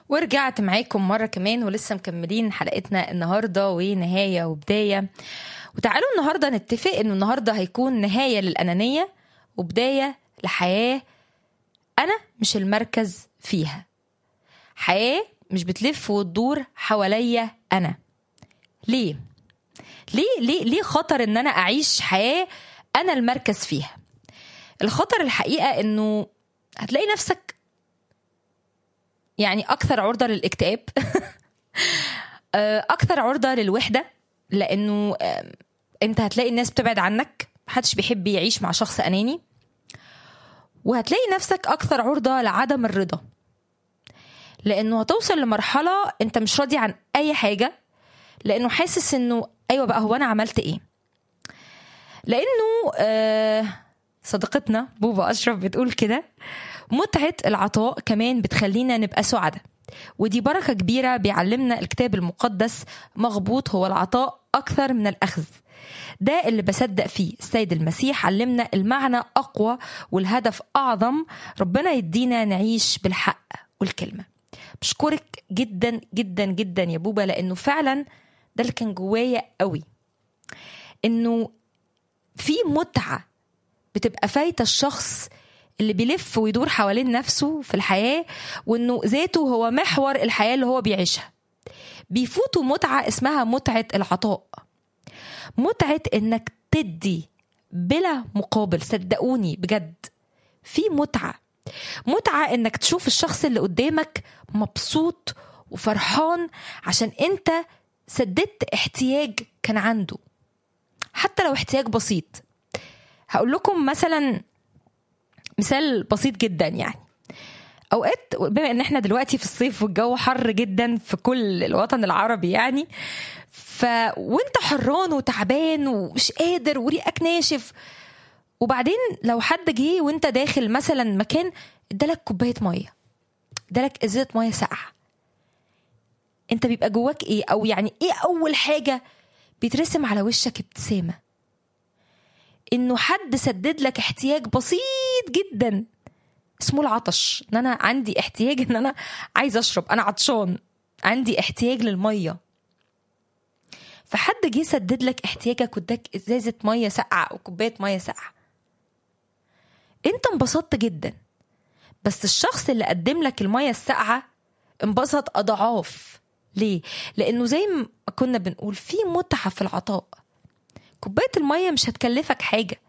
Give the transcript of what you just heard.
ورجعت معاكم مرة كمان ولسه مكملين حلقتنا النهاردة ونهاية وبداية وتعالوا النهاردة نتفق انه النهاردة هيكون نهاية للأنانية وبداية لحياة أنا مش المركز فيها حياة مش بتلف وتدور حواليا أنا ليه؟ ليه ليه ليه خطر ان انا اعيش حياه انا المركز فيها الخطر الحقيقه انه هتلاقي نفسك يعني اكثر عرضه للاكتئاب اكثر عرضه للوحده لانه انت هتلاقي الناس بتبعد عنك محدش بيحب يعيش مع شخص اناني وهتلاقي نفسك اكثر عرضه لعدم الرضا لانه هتوصل لمرحله انت مش راضي عن اي حاجه لانه حاسس انه ايوه بقى هو انا عملت ايه لانه آه صديقتنا بوبا اشرف بتقول كده متعه العطاء كمان بتخلينا نبقى سعداء ودي بركه كبيره بيعلمنا الكتاب المقدس مغبوط هو العطاء اكثر من الاخذ ده اللي بصدق فيه السيد المسيح علمنا المعنى اقوى والهدف اعظم ربنا يدينا نعيش بالحق والكلمه بشكرك جدا جدا جدا يا بوبا لانه فعلا ده اللي كان جوايا قوي انه في متعه بتبقى فايته الشخص اللي بيلف ويدور حوالين نفسه في الحياه وانه ذاته هو محور الحياه اللي هو بيعيشها بيفوتوا متعه اسمها متعه العطاء متعه انك تدي بلا مقابل صدقوني بجد في متعه متعه انك تشوف الشخص اللي قدامك مبسوط وفرحان عشان انت سددت احتياج كان عنده حتى لو احتياج بسيط هقول لكم مثلا مثال بسيط جدا يعني اوقات بما ان احنا دلوقتي في الصيف والجو حر جدا في كل الوطن العربي يعني ف وانت حران وتعبان ومش قادر وريقك ناشف وبعدين لو حد جه وانت داخل مثلا مكان ادالك كوبايه ميه ادالك ازازه ميه ساقعه انت بيبقى جواك ايه او يعني ايه اول حاجه بيترسم على وشك ابتسامه انه حد سدد لك احتياج بسيط جدا اسمه العطش ان انا عندي احتياج ان انا عايز اشرب انا عطشان عندي احتياج للميه فحد جه سدد لك احتياجك واداك ازازه ميه ساقعه او كوبايه ميه ساقعه انت انبسطت جدا بس الشخص اللي قدم لك الميه الساقعه انبسط اضعاف ليه لانه زي ما كنا بنقول في متعه في العطاء كوبايه الميه مش هتكلفك حاجه